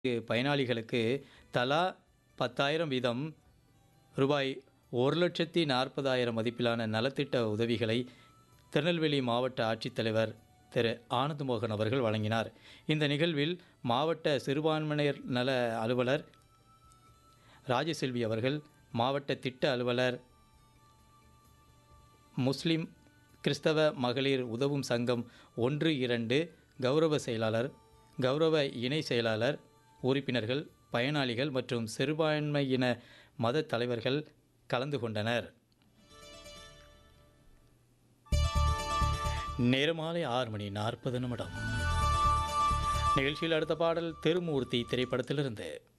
பயனாளிகளுக்கு தலா பத்தாயிரம் வீதம் ரூபாய் ஒரு லட்சத்தி நாற்பதாயிரம் மதிப்பிலான நலத்திட்ட உதவிகளை திருநெல்வேலி மாவட்ட ஆட்சித்தலைவர் திரு ஆனந்தமோகன் அவர்கள் வழங்கினார் இந்த நிகழ்வில் மாவட்ட சிறுபான்மையினர் நல அலுவலர் ராஜசெல்வி அவர்கள் மாவட்ட திட்ட அலுவலர் முஸ்லிம் கிறிஸ்தவ மகளிர் உதவும் சங்கம் ஒன்று இரண்டு கௌரவ செயலாளர் கௌரவ இணை செயலாளர் உறுப்பினர்கள் பயனாளிகள் மற்றும் சிறுபான்மையின மத தலைவர்கள் கலந்து கொண்டனர் நேரமாலை ஆறு மணி நாற்பது நிமிடம் நிகழ்ச்சியில் அடுத்த பாடல் திருமூர்த்தி திரைப்படத்திலிருந்து